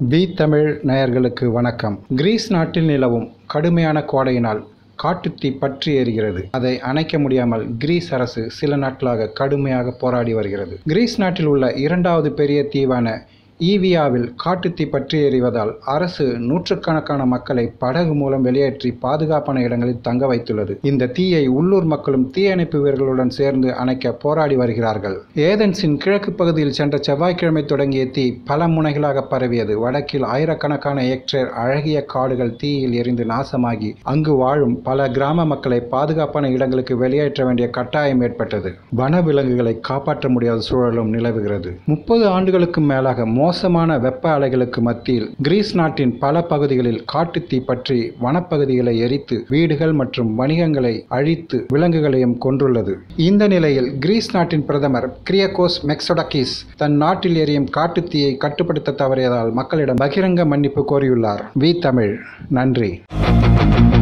B Tamil நேயர்களுக்கு வணக்கம் Greece நாட்டில் நிலவும் கடுமையான கோடையினால் காட்டுத்தீ பற்றி எரிகிறது அதை அணைக்க முடியாமல் கிரீஸ் அரசு சில நாட்களாக கடுமையாக போராடி வருகிறது கிரீஸ் நாட்டில் உள்ள இரண்டாவது பெரிய தீவான ஈவியாவில் காட்டுத்தீ பற்றி எறிவதால் அரசு நூற்றுக்கணக்கான மக்களை படகு மூலம் வெளியேற்றி பாதுகாப்பான இடங்களில் தங்க வைத்துள்ளது இந்த தீயை உள்ளூர் மக்களும் தீயணைப்பு வீரர்களுடன் சேர்ந்து அணைக்க போராடி வருகிறார்கள் ஏதென்ஸின் கிழக்கு பகுதியில் சென்ற செவ்வாய்க்கிழமை தொடங்கிய தீ பல முனைகளாக பரவியது வடக்கில் ஆயிரக்கணக்கான ஹெக்டேர் அழகிய காடுகள் தீயில் எரிந்து நாசமாகி அங்கு வாழும் பல கிராம மக்களை பாதுகாப்பான இடங்களுக்கு வெளியேற்ற வேண்டிய கட்டாயம் ஏற்பட்டது வனவிலங்குகளை காப்பாற்ற முடியாத சூழலும் நிலவுகிறது முப்பது ஆண்டுகளுக்கு மேலாக மோசமான வெப்ப அலைகளுக்கு மத்தியில் கிரீஸ் நாட்டின் பல பகுதிகளில் காட்டுத்தீ பற்றி வனப்பகுதிகளை எரித்து வீடுகள் மற்றும் வணிகங்களை அழித்து விலங்குகளையும் கொன்றுள்ளது இந்த நிலையில் கிரீஸ் நாட்டின் பிரதமர் கிரியகோஸ் மெக்சோடக்கிஸ் தன் நாட்டில் எரியும் காட்டுத்தீயை கட்டுப்படுத்த தவறியதால் மக்களிடம் பகிரங்க மன்னிப்பு கோரியுள்ளார் வி தமிழ் நன்றி